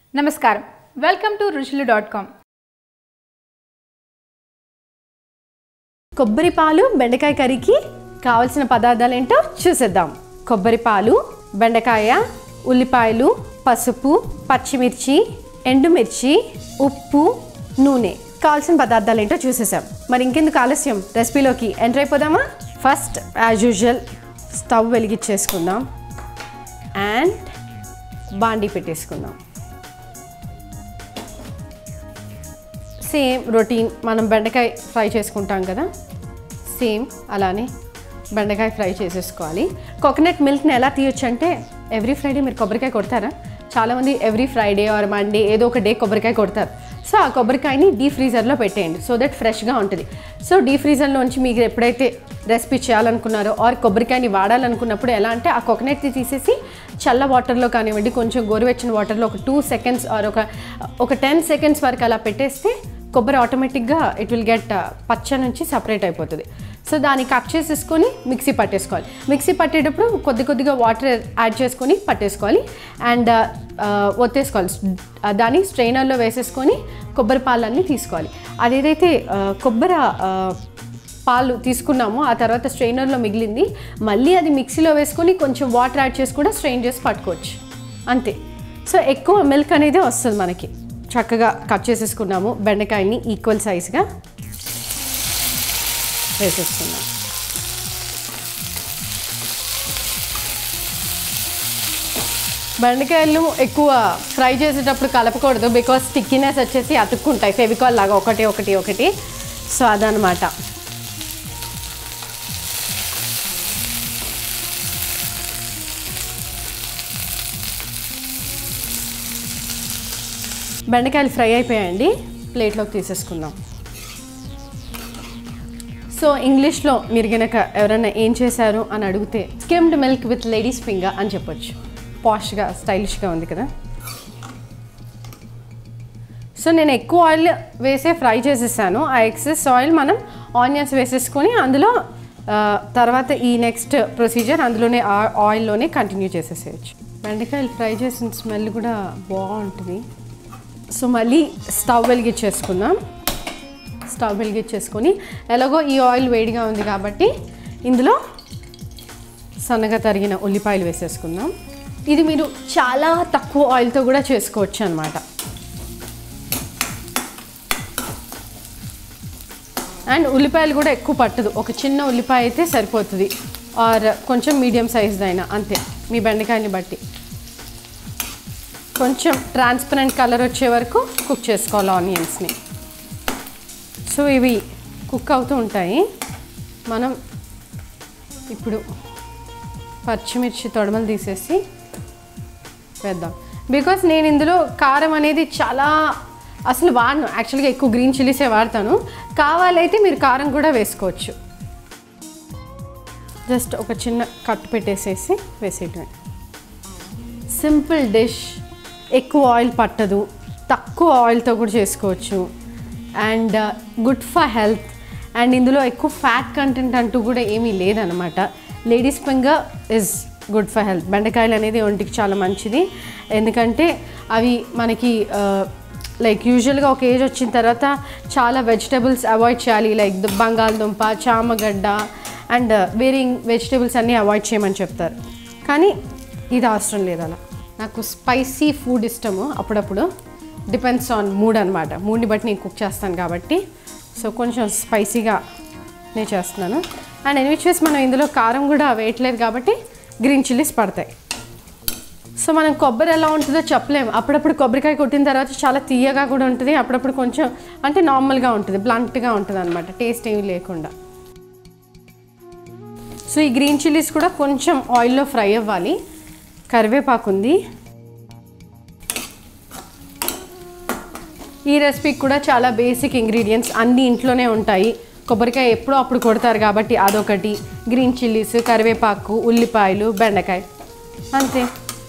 నమస్కారం welcome to Ruchulu dot com కొబ్బరి పాలు బెండకాయ కర్రీకి కావలసిన పదార్థాలు ఏంటో చూసేద్దాం కొబ్బరి పాలు బెండకాయ ఉల్లిపాయలు పసుపు పచ్చిమిర్చి ఎండుమిర్చి ఉప్పు నూనె కావాల్సిన పదార్థాలు ఏంటో చూసేసాం మరి ఇంకెందుకు ఆలస్యం రెసిపీలోకి ఎంటర్ అయిపోదామా ఫస్ట్ యాజ్ యూజువల్ స్టవ్ వెలిగించేసుకుందాం అండ్ బాండీ పెట్టేసుకుందాం సేమ్ రొటీన్ మనం బెండకాయ ఫ్రై చేసుకుంటాం కదా సేమ్ అలానే బెండకాయ ఫ్రై చేసేసుకోవాలి కోకోనట్ మిల్క్ని ఎలా తీయొచ్చు అంటే ఎవ్రీ ఫ్రైడే మీరు కొబ్బరికాయ కొడతారా చాలామంది ఎవ్రీ ఫ్రైడే ఆర్ మండే ఏదో ఒక డే కొబ్బరికాయ కొడతారు సో ఆ కొబ్బరికాయని డీ ఫ్రీజర్లో పెట్టేయండి సో దట్ ఫ్రెష్గా ఉంటుంది సో డీ ఫ్రీజర్లోంచి మీకు ఎప్పుడైతే రెసిపీ చేయాలనుకున్నారో ఆర్ కొబ్బరికాయని వాడాలనుకున్నప్పుడు ఎలా అంటే ఆ కోకోనట్ని తీసేసి చల్ల వాటర్లో కానివ్వండి కొంచెం గోరువెచ్చని వాటర్లో ఒక టూ సెకండ్స్ ఆర్ ఒక ఒక టెన్ సెకండ్స్ వరకు అలా పెట్టేస్తే కొబ్బరి ఆటోమేటిక్గా ఇట్ విల్ గెట్ పచ్చ నుంచి సపరేట్ అయిపోతుంది సో దాన్ని కట్ చేసేసుకొని మిక్సీ పట్టేసుకోవాలి మిక్సీ పట్టేటప్పుడు కొద్ది కొద్దిగా వాటర్ యాడ్ చేసుకొని పట్టేసుకోవాలి అండ్ ఒత్తేసుకోవాలి ఆ, దాన్ని స్ట్రైనర్లో వేసేసుకొని కొబ్బరి పాలన్నీ తీసుకోవాలి అదేదైతే ఆ, కొబ్బరి ఆ, పాలు తీసుకున్నామో ఆ తర్వాత స్ట్రైనర్లో మిగిలింది మళ్ళీ అది మిక్సీలో వేసుకొని కొంచెం వాటర్ యాడ్ చేసి కూడా స్ట్రెయిన్ చేసి పట్టుకోవచ్చు అంతే సో ఎక్కువ మిల్క్ అనేది వస్తుంది మనకి చక్కగా కట్ చేసేసుకున్నాము బెండకాయని ఈక్వల్ సైజ్గా వేసేసుకున్నాం బెండకాయలు ఎక్కువ ఫ్రై చేసేటప్పుడు కలపకూడదు బికాస్ స్టిక్కినెస్ వచ్చేసి అతుక్కుంటాయి ఫెవికాల్ లాగా ఒకటి ఒకటి ఒకటి సో అదనమాట బెండకాయలు ఫ్రై అయిపోయాయండి ప్లేట్లోకి తీసేసుకుందాం సో ఇంగ్లీష్లో మీరు గనక ఎవరైనా ఏం చేశారు అని అడిగితే skimmed milk with ladies finger అని చెప్పొచ్చు పాష్గా స్టైలిష్గా ఉంది కదా సో నేను ఎక్కువ ఆయిల్ వేసే ఫ్రై చేసేసాను ఆ ఎక్సెస్ ఆయిల్ మనం ఆనియన్స్ వేసేసుకొని అందులో ఆ, తర్వాత ఈ నెక్స్ట్ ప్రొసీజర్ అందులోనే ఆ- ఆయిల్లోనే కంటిన్యూ చేసేసేయచ్చు బెండకాయలు ఫ్రై చేసిన స్మెల్ కూడా బాగుంటుంది సో మళ్ళీ స్టవ్ వెలిగించేసుకుందాం స్టవ్ వెలిగించేసుకొని ఎలాగో ఈ ఆయిల్ వేడిగా ఉంది కాబట్టి ఇందులో సన్నగా తరిగిన ఉల్లిపాయలు వేసేసుకుందాం ఇది మీరు చాలా తక్కువ ఆయిల్తో కూడా చేసుకోవచ్చు అనమాట అండ్ ఉల్లిపాయలు కూడా ఎక్కువ పట్టదు ఒక చిన్న ఉల్లిపాయ అయితే సరిపోతుంది ఆర్ కొంచెం మీడియం సైజ్ది అయినా అంతే మీ బెండకాయని బట్టి కొంచెం ట్రాన్స్పరెంట్ కలర్ వచ్చే వరకు కుక్ చేసుకోవాలి ఆనియన్స్ని సో ఇవి కుక్ అవుతూ ఉంటాయి మనం ఇప్పుడు పచ్చిమిర్చి తొడమలు తీసేసి వేద్దాం బికాస్ నేను ఇందులో కారం అనేది చాలా అసలు వాడను యాక్చువల్గా ఎక్కువ గ్రీన్ చిల్లీసే వాడతాను కావాలైతే మీరు కారం కూడా వేసుకోవచ్చు జస్ట్ ఒక చిన్న కట్ పెట్టేసేసి వేసేయటమే సింపుల్ డిష్ ఎక్కువ ఆయిల్ పట్టదు తక్కువ ఆయిల్తో కూడా చేసుకోవచ్చు and good for health and ఇందులో ఎక్కువ ఫ్యాట్ కంటెంట్ అంటూ కూడా ఏమీ లేదనమాట ladies finger is good for health బెండకాయలు అనేది ఒంటికి చాలా మంచిది ఎందుకంటే అవి మనకి లైక్ యూజువల్గా ఒక ఏజ్ వచ్చిన తర్వాత చాలా వెజిటబుల్స్ అవాయిడ్ చేయాలి లైక్ బంగాళదుంప చామగడ్డ అండ్ వేరే వెజిటబుల్స్ అన్నీ అవాయిడ్ చేయమని చెప్తారు కానీ ఇది అవసరం లేదు అలా నాకు స్పైసీ ఫుడ్ ఇష్టము అప్పుడప్పుడు డిపెండ్స్ ఆన్ మూడ్ అనమాట మూడ్ని బట్టి నేను కుక్ చేస్తాను కాబట్టి సో కొంచెం స్పైసీగా నేను చేస్తున్నాను అండ్ ఎనివిచేసి మనం ఇందులో కారం కూడా వేయట్లేదు కాబట్టి గ్రీన్ చిల్లీస్ పడతాయి సో మనం కొబ్బరి ఎలా ఉంటుందో చెప్పలేము అప్పుడప్పుడు కొబ్బరికాయ కొట్టిన తర్వాత చాలా తీయగా కూడా ఉంటుంది అప్పుడప్పుడు కొంచెం అంటే నార్మల్గా ఉంటుంది బ్లంట్గా ఉంటుంది అనమాట టేస్ట్ ఏమీ లేకుండా సో ఈ గ్రీన్ చిల్లీస్ కూడా కొంచెం ఆయిల్లో ఫ్రై అవ్వాలి కరివేపాకు ఉంది ఈ రెసిపీకి కూడా చాలా బేసిక్ ఇంగ్రీడియంట్స్ అన్ని ఇంట్లోనే ఉంటాయి కొబ్బరికాయ ఎప్పుడో అప్పుడు కొడతారు కాబట్టి అదొకటి గ్రీన్ చిల్లీస్ కరివేపాకు ఉల్లిపాయలు బెండకాయ అంతే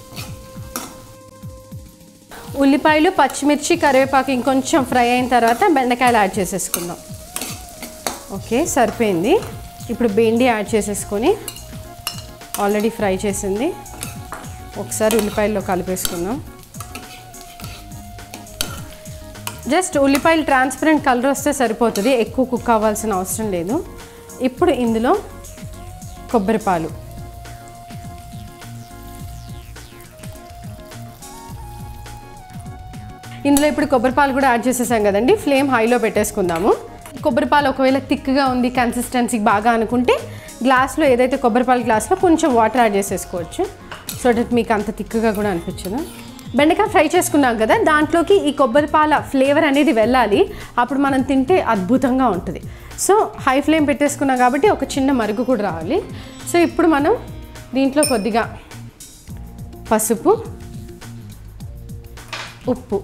ఉల్లిపాయలు పచ్చిమిర్చి కరివేపాకు ఇంకొంచెం ఫ్రై అయిన తర్వాత బెండకాయలు యాడ్ చేసేసుకుందాం ఓకే సరిపోయింది ఇప్పుడు బెండి యాడ్ చేసేసుకొని ఆల్రెడీ ఫ్రై చేసింది ఒకసారి ఉల్లిపాయల్లో కలిపేసుకుందాం జస్ట్ ఉల్లిపాయలు ట్రాన్స్పరెంట్ కలర్ వస్తే సరిపోతుంది ఎక్కువ కుక్ అవ్వాల్సిన అవసరం లేదు ఇప్పుడు ఇందులో కొబ్బరి పాలు ఇందులో ఇప్పుడు కొబ్బరి పాలు కూడా యాడ్ చేసేసాం కదండి ఫ్లేమ్ హైలో పెట్టేసుకుందాము కొబ్బరి పాలు ఒకవేళ థిక్గా ఉంది కన్సిస్టెన్సీ బాగా అనుకుంటే గ్లాస్లో ఏదైతే కొబ్బరి పాలు గ్లాస్లో కొంచెం వాటర్ యాడ్ చేసేసుకోవచ్చు సో దట్ మీకు అంత థిక్గా కూడా అనిపించదు బెండకాయ ఫ్రై చేసుకున్నాం కదా దాంట్లోకి ఈ కొబ్బరి పాల ఫ్లేవర్ అనేది వెళ్ళాలి అప్పుడు మనం తింటే అద్భుతంగా ఉంటుంది సో హై ఫ్లేమ్ పెట్టేసుకున్నాం కాబట్టి ఒక చిన్న మరుగు కూడా రావాలి సో ఇప్పుడు మనం దీంట్లో కొద్దిగా పసుపు ఉప్పు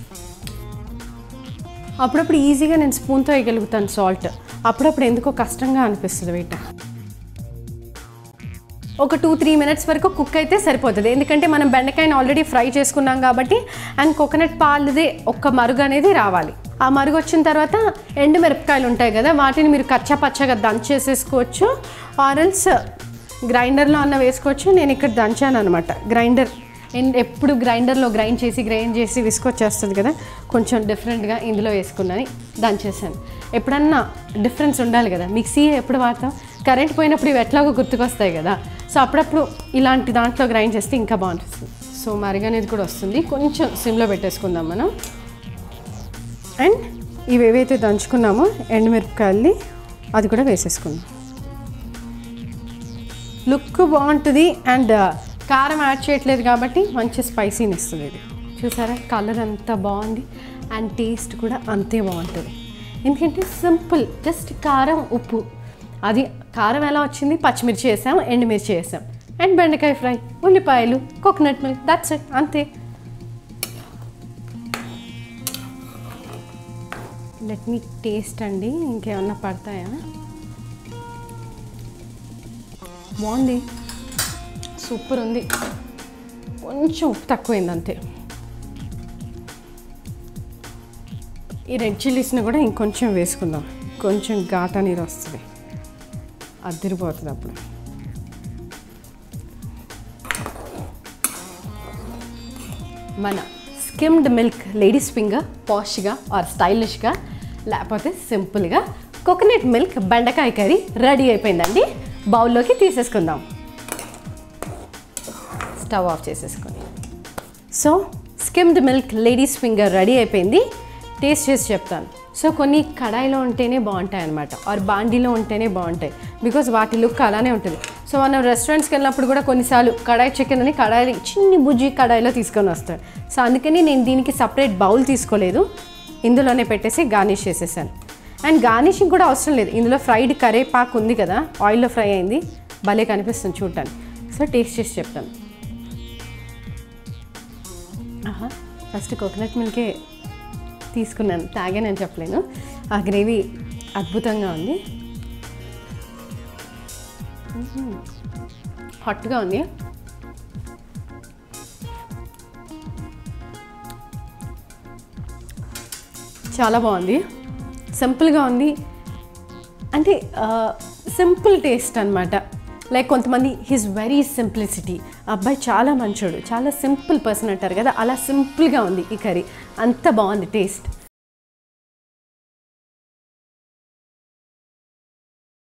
అప్పుడప్పుడు ఈజీగా నేను స్పూన్తో వేయగలుగుతాను సాల్ట్ అప్పుడప్పుడు ఎందుకో కష్టంగా అనిపిస్తుంది వీట ఒక టూ త్రీ మినిట్స్ వరకు కుక్ అయితే సరిపోతుంది ఎందుకంటే మనం బెండకాయని ఆల్రెడీ ఫ్రై చేసుకున్నాం కాబట్టి అండ్ కోకోనట్ పాలది ఒక్క మరుగు అనేది రావాలి ఆ మరుగు వచ్చిన తర్వాత ఎండు మిరపకాయలు ఉంటాయి కదా వాటిని మీరు కచ్చా పచ్చగా దంచేసేసుకోవచ్చు ఆరల్స్ గ్రైండర్లో అన్న వేసుకోవచ్చు నేను ఇక్కడ దంచాను అనమాట గ్రైండర్ అండ్ ఎప్పుడు గ్రైండర్లో గ్రైండ్ చేసి గ్రైండ్ చేసి విసుకొచ్చేస్తుంది కదా కొంచెం డిఫరెంట్గా ఇందులో వేసుకున్నాను దంచేసాను ఎప్పుడన్నా డిఫరెన్స్ ఉండాలి కదా మిక్సీ ఎప్పుడు వాడతాం కరెంట్ పోయినప్పుడు ఇవి ఎట్లాగో గుర్తుకొస్తాయి కదా సో అప్పుడప్పుడు ఇలాంటి దాంట్లో గ్రైండ్ చేస్తే ఇంకా బాగుంటుంది సో మరిగనేది కూడా వస్తుంది కొంచెం సిమ్లో పెట్టేసుకుందాం మనం అండ్ ఇవి ఏవైతే దంచుకున్నామో ఎండుమిరపకాయల్ని అది కూడా వేసేసుకుందాం లుక్ బాగుంటుంది అండ్ కారం యాడ్ చేయట్లేదు కాబట్టి మంచి స్పైసీని ఇస్తుంది ఇది చూసారా కలర్ అంతా బాగుంది అండ్ టేస్ట్ కూడా అంతే బాగుంటుంది ఎందుకంటే సింపుల్ జస్ట్ కారం ఉప్పు అది కారం ఎలా వచ్చింది పచ్చిమిర్చి వేసాం ఎండుమిర్చి వేసాం అండ్ బెండకాయ ఫ్రై ఉల్లిపాయలు కోకోనట్ మిల్క్ దట్స్ ఇట్ అంతే లెట్ మీ టేస్ట్ అండి ఇంకేమన్నా పడతాయా బాగుంది సూపర్ ఉంది కొంచెం ఉప్పు తక్కువైంది అంతే ఈ రెడ్ చిల్లీస్ని కూడా ఇంకొంచెం వేసుకుందాం కొంచెం ఘాటా నీరు వస్తుంది అద్దరిపోతుంది అప్పుడు మన స్కిమ్డ్ మిల్క్ లేడీస్ ఫింగర్ పాష్గా ఆర్ స్టైలిష్గా లేకపోతే సింపుల్గా కోకోనట్ మిల్క్ బెండకాయ కర్రీ రెడీ అయిపోయిందండి బౌల్లోకి తీసేసుకుందాం స్టవ్ ఆఫ్ చేసేసుకొని so skimmed milk ladies finger ready అయిపోయింది టేస్ట్ చేసి చెప్తాను సో కొన్ని కడాయిలో ఉంటేనే బాగుంటాయి అనమాట ఆర్ బాండీలో ఉంటేనే బాగుంటాయి బికాజ్ వాటి లుక్ అలానే ఉంటుంది సో మనం రెస్టారెంట్స్కి వెళ్ళినప్పుడు కూడా కొన్నిసార్లు కడాయి చికెన్ అని కడాయి చిన్ని బుజ్జి కడాయిలో తీసుకొని వస్తాడు సో అందుకని నేను దీనికి సపరేట్ బౌల్ తీసుకోలేదు ఇందులోనే పెట్టేసి గార్నిష్ చేసేసాను అండ్ గార్నిషింగ్ కూడా అవసరం లేదు ఇందులో ఫ్రైడ్ కరేపాకు ఉంది కదా ఆయిల్లో ఫ్రై అయింది భలే కనిపిస్తుంది చూడటానికి సో టేస్ట్ చేసి చెప్తాను ఆహా ఫస్ట్ కోకోనట్ మిల్కే తీసుకున్నాను తాగానని చెప్పలేను ఆ గ్రేవీ అద్భుతంగా ఉంది హాట్గా ఉంది చాలా బాగుంది సింపుల్గా ఉంది అంటే సింపుల్ టేస్ట్ అనమాట లైక్ కొంతమంది హిస్ వెరీ సింప్లిసిటీ అబ్బాయి చాలా మంచోడు చాలా సింపుల్ పర్సన్ అంటారు కదా అలా సింపుల్గా ఉంది ఈ కర్రీ అంత బాగుంది టేస్ట్